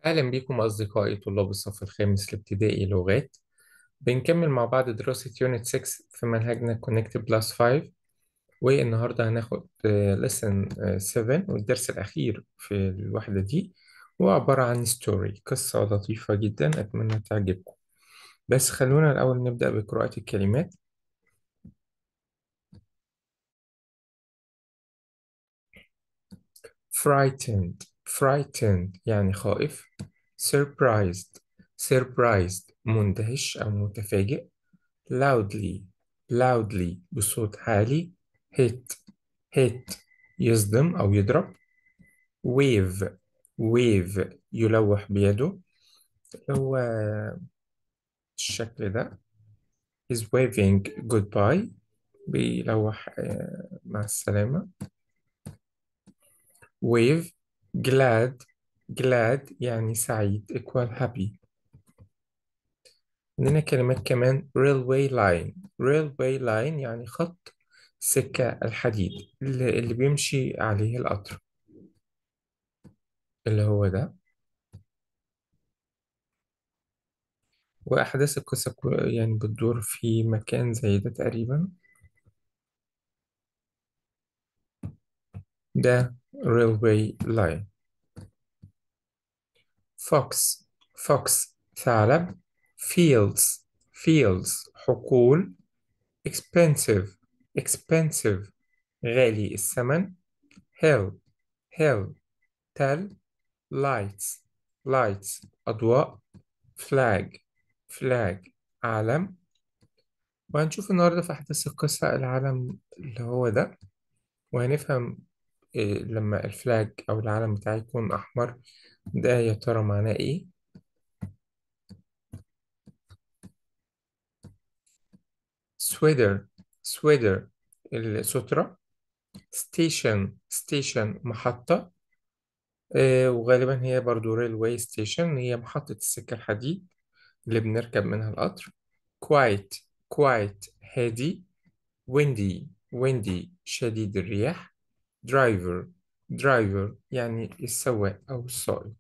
أهلا بكم أصدقائي طلاب الصف الخامس الابتدائي لغات بنكمل مع بعض دراسة يونت 6 في منهجنا Connect بلس 5 والنهاردة هناخد لسن 7 والدرس الأخير في الوحدة دي هو عبارة عن ستوري قصة لطيفة جدا أتمنى تعجبكم بس خلونا الأول نبدأ بقراءة الكلمات frightened frightened يعني خائف surprised surprised مندهش أو متفاجئ loudly loudly بصوت عالي hit hit يصدم أو يضرب wave wave يلوح بيده هو الشكل ده is waving goodbye بيلوح آه، مع السلامة wave glad glad يعني سعيد equal happy عندنا كلمات كمان railway line railway line يعني خط سكة الحديد اللي, اللي بيمشي عليه القطر اللي هو ده وأحداث القصة كو- يعني بتدور في مكان زي ده تقريبا ده railway line fox fox ثعلب fields fields حقول expensive expensive غالي الثمن hill hill تل lights lights أضواء flag flag علم وهنشوف النهاردة في أحداث القصة العلم اللي هو ده وهنفهم إيه لما الفلاج أو العلم بتاعي يكون أحمر ده يا ترى معناه إيه sweater sweater السترة station station محطة آه، وغالبا هي برضو railway station هي محطة السكة الحديد اللي بنركب منها القطر quiet quiet هادي windy windy شديد الرياح driver driver يعني السواق أو السائق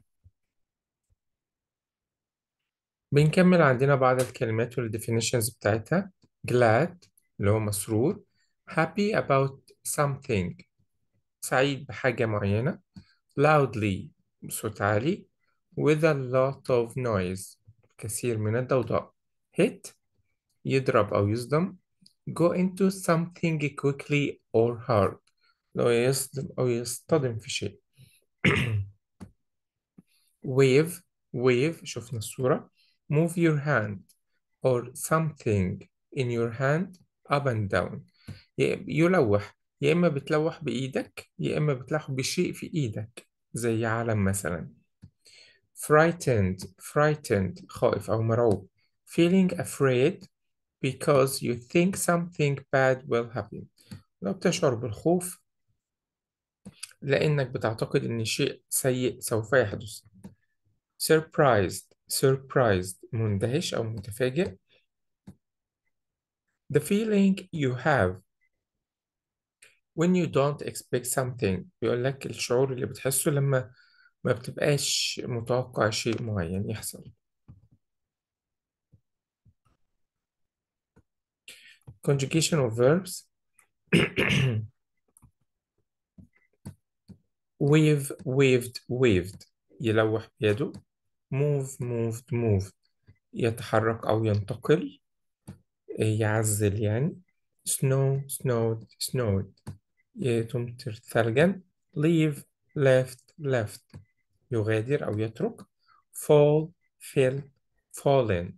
بنكمل عندنا بعض الكلمات والديفينيشنز بتاعتها glad اللي هو مسرور happy about something سعيد بحاجة معينة loudly بصوت عالي with a lot of noise كثير من الضوضاء hit يضرب أو يصدم go into something quickly or hard لو يصدم أو يصطدم في شيء wave wave شفنا الصورة move your hand or something in your hand up and down ي- يلوح يا إما بتلوح بإيدك يا إما بتلوح بشيء في إيدك زي علم مثلا frightened frightened خائف أو مرعوب feeling afraid because you think something bad will happen لو بتشعر بالخوف لأنك بتعتقد إن شيء سيء سوف يحدث surprised surprised مندهش أو متفاجئ the feeling you have when you don't expect something بيقول لك الشعور اللي بتحسه لما ما بتبقاش متوقع شيء معين يحصل conjugation of verbs wave waved waved يلوح بيده move moved moved يتحرك أو ينتقل يعزل يعني snow snowed snowed تمطر ثلجا leave left left يغادر أو يترك fall fell fallen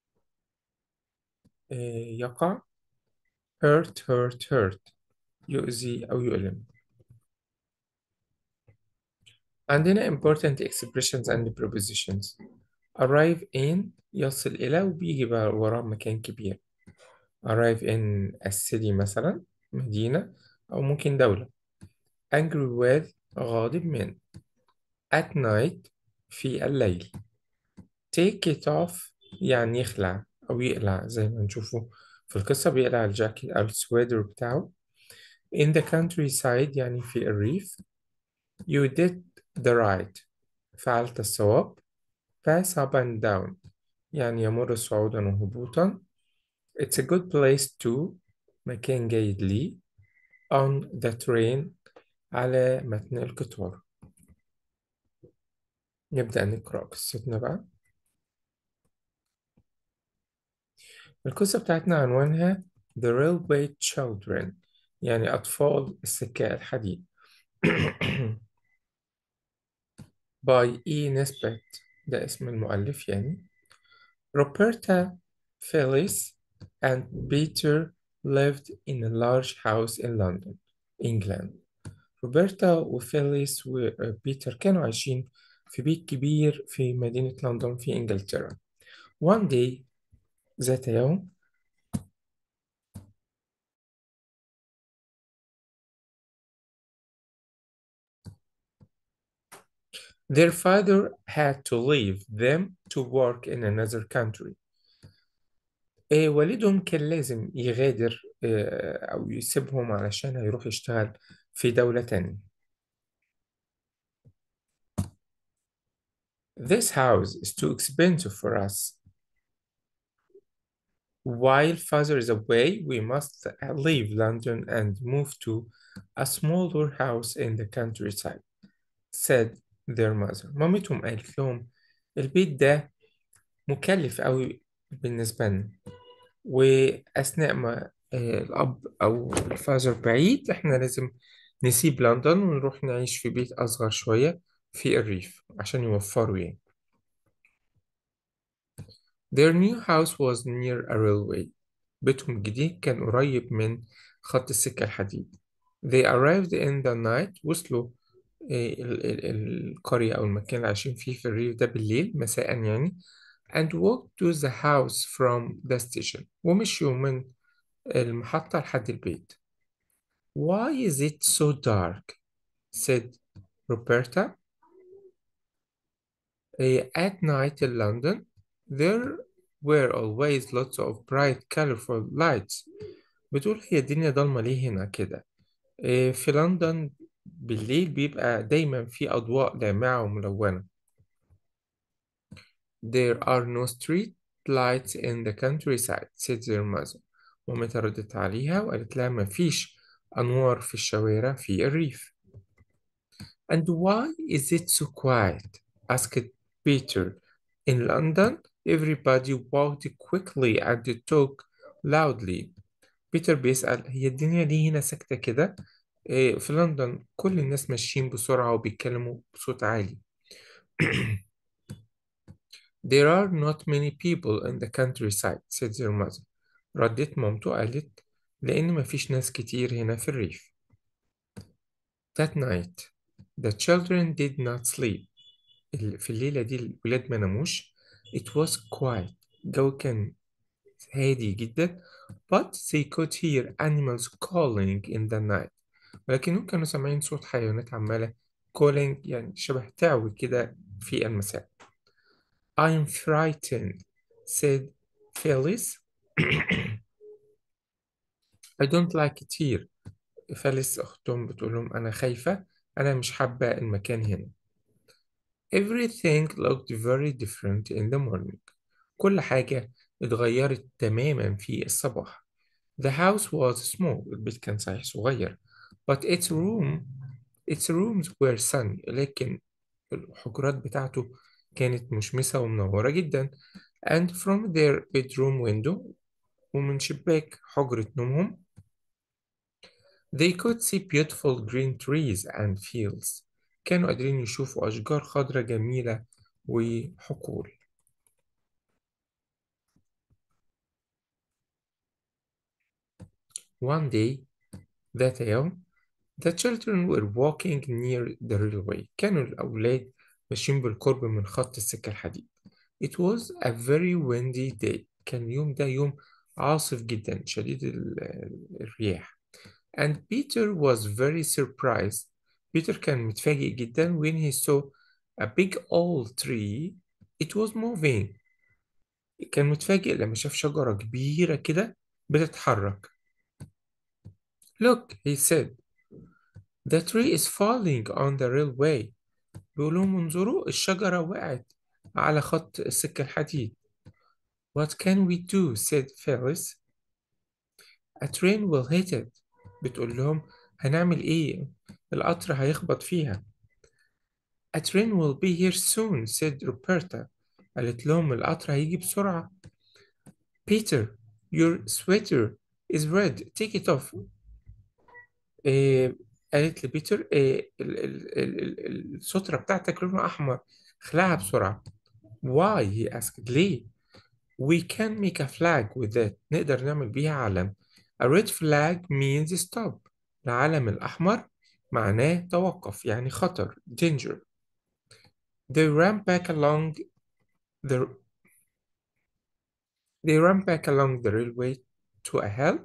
يقع hurt hurt hurt يؤذي أو يؤلم عندنا important expressions and prepositions arrive in يصل إلى وبيجي بقى وراه مكان كبير arrive in a city مثلا مدينة أو ممكن دولة angry with غاضب من at night في الليل take it off يعني يخلع أو يقلع زي ما نشوفه في القصة بيقلع الجاكيت أو السويتر بتاعه in the countryside يعني في الريف you did the right فعلت الصواب pass up and down يعني يمر صعودا وهبوطا it's a good place to مكان جيد لي on the train على متن القطار نبدأ نقرأ قصتنا بقى القصة بتاعتنا عنوانها The Railway Children يعني أطفال السكة الحديد by E. Nesbit ده اسم المؤلف يعني Roberta Phyllis and Peter lived in a large house in London, England. روبرتا وفيليس وبيتر كانوا عايشين في بيت كبير في مدينة لندن في إنجلترا. One day ذات يوم their father had to leave them to work in another country. إيه والدهم كان لازم يغادر إيه أو يسيبهم علشان هيروح يشتغل في دولة تانية. This house is too expensive for us. While father is away, we must leave London and move to a smaller house in the countryside, said their mother. مامتهم قالت لهم البيت ده مكلف قوي بالنسبة لنا وأثناء ما آه، الأب أو الفازر بعيد إحنا لازم نسيب لندن ونروح نعيش في بيت أصغر شوية في الريف عشان يوفروا يعني. Their new house was near a railway. بيتهم الجديد كان قريب من خط السكة الحديد. They arrived in the night. وصلوا آه، ال- ال- القرية أو المكان اللي عايشين فيه في الريف ده بالليل مساء يعني and walked to the house from the station ومشيوا من المحطة لحد البيت. Why is it so dark? said Roberta. Eh, At night in London, there were always lots of bright, colorful lights. بتقول هي الدنيا ضلمة ليه هنا كده؟ إيه، في لندن بالليل بيبقى دايما في أضواء لامعة وملونة. There are no street lights in the countryside, said their mother. مامتها ردت عليها وقالت لها مفيش أنوار في الشوارع في الريف. And why is it so quiet? asked Peter. In London, everybody walked quickly and talked loudly. بيتر بيسأل هي الدنيا ليه هنا ساكتة كده؟ إيه، في لندن كل الناس ماشيين بسرعة وبيتكلموا بصوت عالي. There are not many people in the countryside, said their mother. ردت مامته قالت لأن مفيش ناس كتير هنا في الريف. That night, the children did not sleep. ال- في الليلة دي الولاد ما ناموش. It was quiet. الجو كان هادي جدا. But they could hear animals calling in the night. ولكنهم كانوا سامعين صوت حيوانات عمالة calling يعني شبه تعوي كده في المساء. I'm frightened, said Phyllis. I don't like it here. فاليس أختهم بتقول لهم أنا خايفة أنا مش حابة المكان هنا. Everything looked very different in the morning. كل حاجة اتغيرت تماما في الصباح. The house was small. البيت كان صحيح صغير. But its room its rooms were sunny. لكن الحجرات بتاعته كانت مشمسة ومنورة جدا. And from their bedroom window ومن شباك حجرة نومهم They could see beautiful green trees and fields. كانوا قادرين يشوفوا أشجار خضراء جميلة وحقول. One day, ذات يوم, the children were walking near the railway. كانوا الأولاد ماشيين بالقرب من خط السكة الحديد. It was a very windy day. كان اليوم ده يوم عاصف جدا شديد ال- الرياح. And Peter was very surprised. بيتر كان متفاجئ جدا when he saw a big old tree. It was moving. كان متفاجئ لما شاف شجرة كبيرة كده بتتحرك. Look, he said. The tree is falling on the railway. بيقول لهم انظروا الشجرة وقعت على خط السكة الحديد What can we do said Phyllis A train will hit it بتقول لهم هنعمل ايه القطر هيخبط فيها A train will be here soon said Roberta قالت لهم القطر هيجي بسرعة Peter your sweater is red take it off إيه قالت لبيتر إيه ال- ال- ال- ال- السترة بتاعتك لونها أحمر اخلعها بسرعة Why he asked ليه We can make a flag with that نقدر نعمل بيها علم A red flag means stop العلم الأحمر معناه توقف يعني خطر danger They ran back along the they ran back along the railway to a hill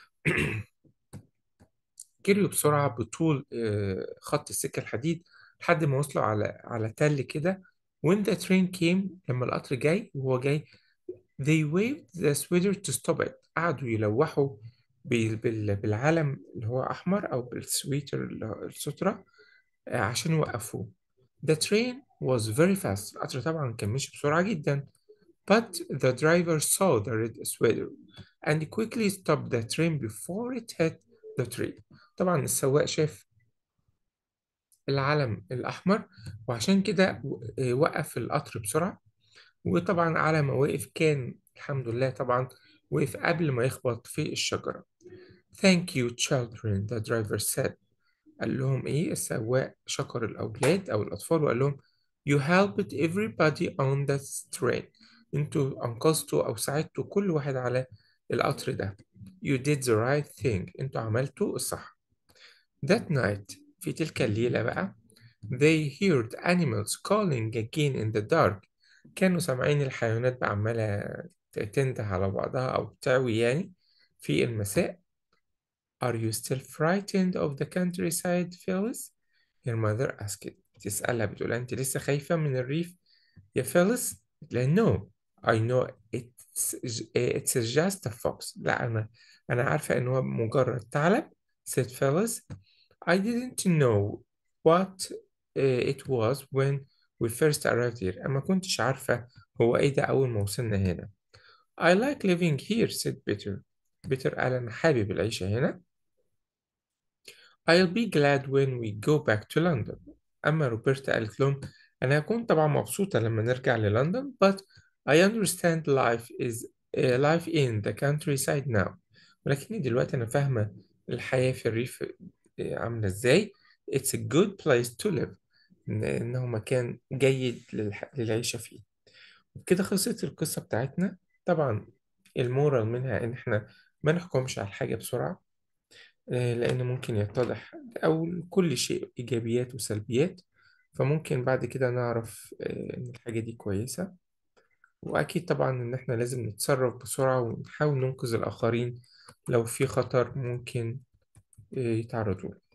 جريوا بسرعة بطول آه، خط السكة الحديد لحد ما وصلوا على على تل كده when the train came لما القطر جاي وهو جاي they waved the sweater to stop it قعدوا يلوحوا بال- بال- بالعلم اللي هو أحمر أو بالسويتر اللي هو السترة آه، عشان يوقفوه The train was very fast القطر طبعا كان ماشي بسرعة جدا But the driver saw the red sweater and quickly stopped the train before it hit the tree. طبعا السواق شاف العلم الأحمر وعشان كده و- آه، وقف القطر بسرعة وطبعا على ما وقف كان الحمد لله طبعا وقف قبل ما يخبط في الشجرة. Thank you children the driver said قال لهم إيه السواق شكر الأولاد أو الأطفال وقال لهم You helped everybody on that train أنتوا أنقذتوا أو ساعدتوا كل واحد على القطر ده You did the right thing أنتوا عملتوا الصح That night في تلك الليلة بقى They heard animals calling again in the dark كانوا سامعين الحيوانات بقى عمالة تنده على بعضها أو تعوي يعني في المساء Are you still frightened of the countryside, Phyllis? Her mother asked. تسألها بتقول أنت لسه خايفة من الريف يا فيلس؟ لا no I know it's, it's just a fox لا أنا أنا عارفة إن هو مجرد ثعلب said Phyllis I didn't know what uh, it was when we first arrived here أنا ما كنتش عارفة هو إيه ده أول ما وصلنا هنا I like living here said Peter بيتر قال أنا حابب العيشة هنا I'll be glad when we go back to London أما روبرتا قالت لهم أنا هكون طبعا مبسوطة لما نرجع للندن but I understand life is uh, life in the countryside now ولكني دلوقتي أنا فاهمة الحياة في الريف آه، عاملة إزاي It's a good place to live إن- إنه مكان جيد للح... للعيشة فيه كده خلصت القصة بتاعتنا طبعا المورال منها إن إحنا ما نحكمش على الحاجة بسرعة آه، لأن ممكن يتضح أو كل شيء إيجابيات وسلبيات فممكن بعد كده نعرف آه، إن الحاجة دي كويسة وأكيد طبعا إن إحنا لازم نتصرف بسرعة ونحاول ننقذ الآخرين لو في خطر ممكن آه، يتعرضوا له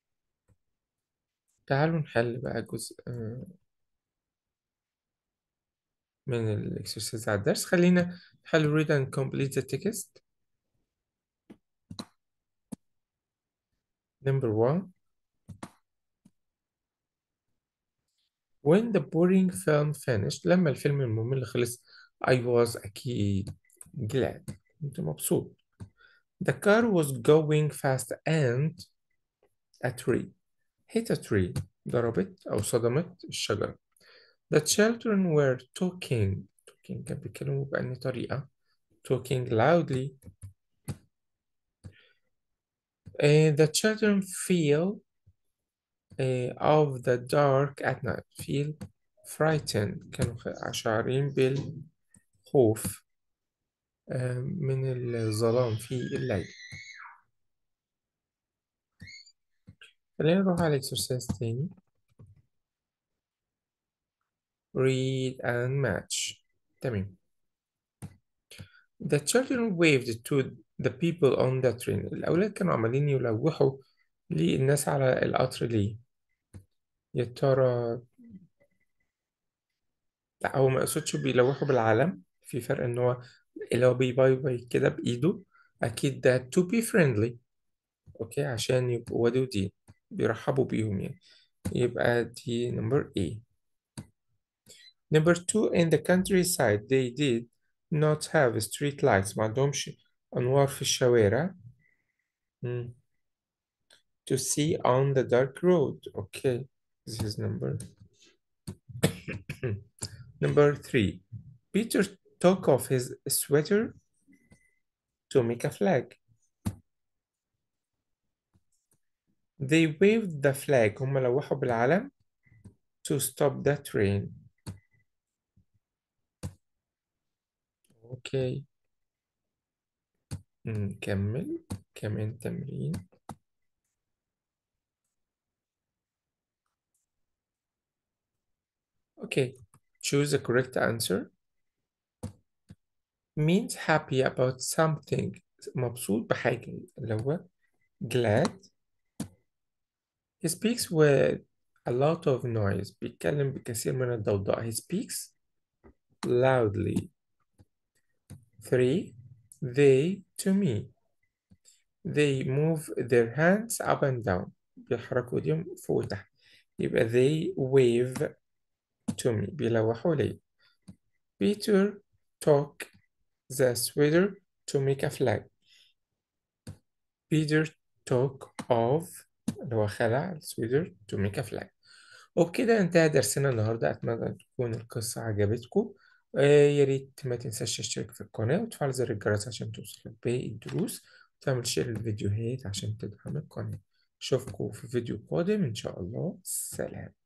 تعالوا نحل بقى جزء آه، من الإكسرسايز على الدرس خلينا نحل read and complete the text number one When the boring film finished لما الفيلم الممل خلص I was أكيد glad كنت مبسوط The car was going fast and a tree hit a tree ضربت أو صدمت الشجرة The children were talking talking كانوا بيتكلموا بأني طريقة talking loudly Uh, the children feel uh, of the dark at night feel frightened كانوا خ- شعرين بالخوف آه، من الظلام في الليل خلينا نروح على exercise تاني read and match تمام The children waved to the people on the train الأولاد كانوا عمالين يلوحوا للناس على القطر ليه يا ترى لا هو ما يقصدش بيلوحوا بالعلم في فرق إن هو اللي هو بيباي باي كده بإيده أكيد ده to be friendly أوكي عشان يبقوا ودودين بيرحبوا بيهم يعني يبقى دي number A number two in the countryside they did not have street lights ما عندهمش أنوار في الشوارع مم. to see on the dark road okay this is number number three Peter took off his sweater to make a flag they waved the flag هم لوحوا بالعلم to stop the train اوكي نكمل كمان تمرين Okay, choose the correct answer. Means happy about something مبسوط بحاجة اللي هو glad. He speaks with a lot of noise بيتكلم بكثير من الضوضاء. He speaks loudly. Three, they to me. They move their hands up and down. بيحركوا ايديهم فوق وتحت. يبقى they wave to me بيلوحوا لي. Peter took the sweater to make a flag. Peter took off اللي هو خلع السويتر to make a flag. وبكده انتهى درسنا النهاردة أتمنى تكون القصة عجبتكم آه، يا ريت ما تنساش تشترك في القناة وتفعل زر الجرس عشان توصلك باقي الدروس وتعمل شير للفيديوهات عشان تدعم القناة أشوفكم في فيديو قادم إن شاء الله سلام